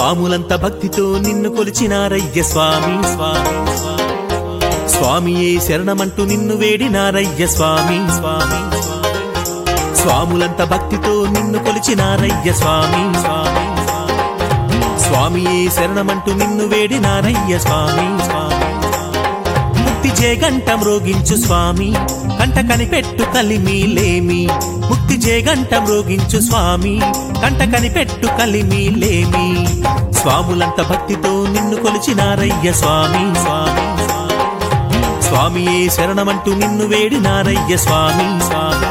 స్వాములంత భక్తితో నిన్ను కొలిచినారయ్య స్వామి స్వామి స్వామియే శరణమంటూ నిన్ను వేడినారయ్య స్వామి స్వామి స్వాములంత భక్తితో నిన్ను కొలిచినారయ్య స్వామి స్వామి స్వామియే శరణమంటూ నిన్ను వేడినారయ్య స్వామి స్వామి ముక్తి జేగంట మ్రోగించు స్వామి కంట కనిపెట్టు కలిమి లేమి ముక్తి జేగంట మ్రోగించు స్వామి కంట కనిపెట్టు కలిమి లేమి స్వాములంత భక్తితో నిన్ను కొలిచినారయ్య స్వామి స్వామి స్వామియే శరణమంటూ నిన్ను వేడినారయ్య స్వామి స్వామి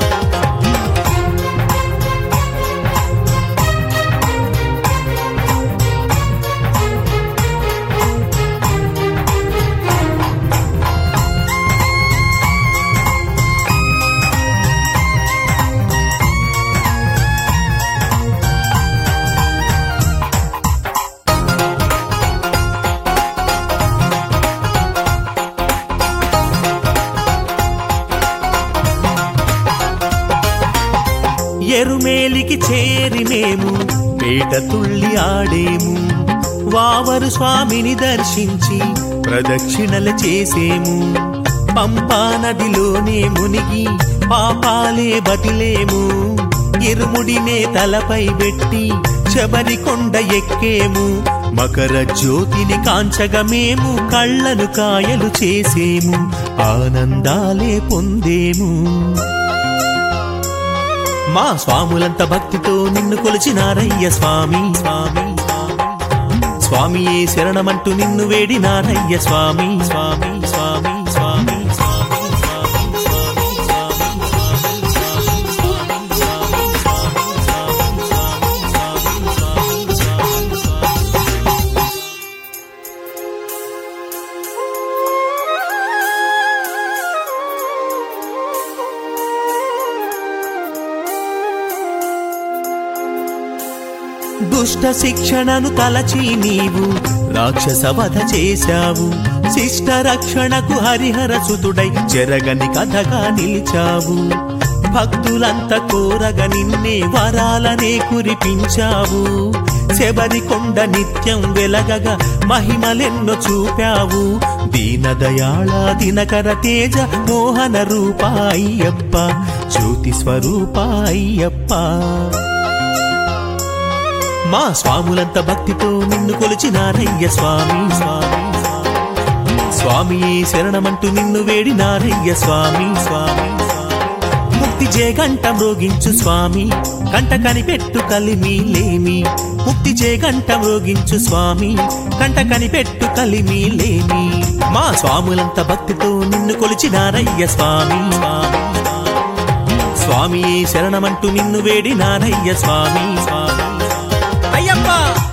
ఎరుమేలికి చేరి మేము పేట తుళ్ళి ఆడేము వావరు స్వామిని దర్శించి ప్రదక్షిణలు చేసేము పంపా నదిలోనే మునిగి పాపాలే బదిలేము ఇరుముడినే తలపై పెట్టి శబరికొండ ఎక్కేము మకర జ్యోతిని కాంచగా మేము కళ్ళను కాయలు చేసేము ఆనందాలే పొందేము మా స్వాములంత భక్తితో నిన్ను కొలిచినారయ్య స్వామి స్వామి స్వామియే శరణమంటూ నిన్ను వేడినారయ్య స్వామి స్వామి స్వామి స్వామి స్వామి స్వామి స్వామి స్వామి దుష్ట శిక్షణను తలచి నీవు రాక్షస వధ చేశావు శిష్ట రక్షణకు హరిహర సుతుడై చెరగని కథగా నిలిచావు భక్తులంత కోరగ నిన్నే వరాలనే కురిపించావు శబరికొండ నిత్యం వెలగగా మహిమలెన్నో చూపావు దీనదయాళ దినకర తేజ మోహన రూప అయ్యప్ప జ్యోతి స్వరూప అయ్యప్ప మా స్వాములంత భక్తితో నిన్ను కొలిచినారయ్య స్వామి స్వామి స్వామియే శరణమంటూ నిన్ను వేడినారయ్య స్వామి స్వామి ముక్తి జేగంట మ్రోగించు స్వామి కంట కనిపెట్టు కలిమి లేమి ముక్తి జేగంట మ్రోగించు స్వామి కంట కనిపెట్టు కలిమి లేమి మా స్వాములంత భక్తితో నిన్ను కొలిచినారయ్య స్వామి స్వామి స్వామియే శరణమంటూ నిన్ను వేడినారయ్య స్వామి స్వామి అయ్యప్ప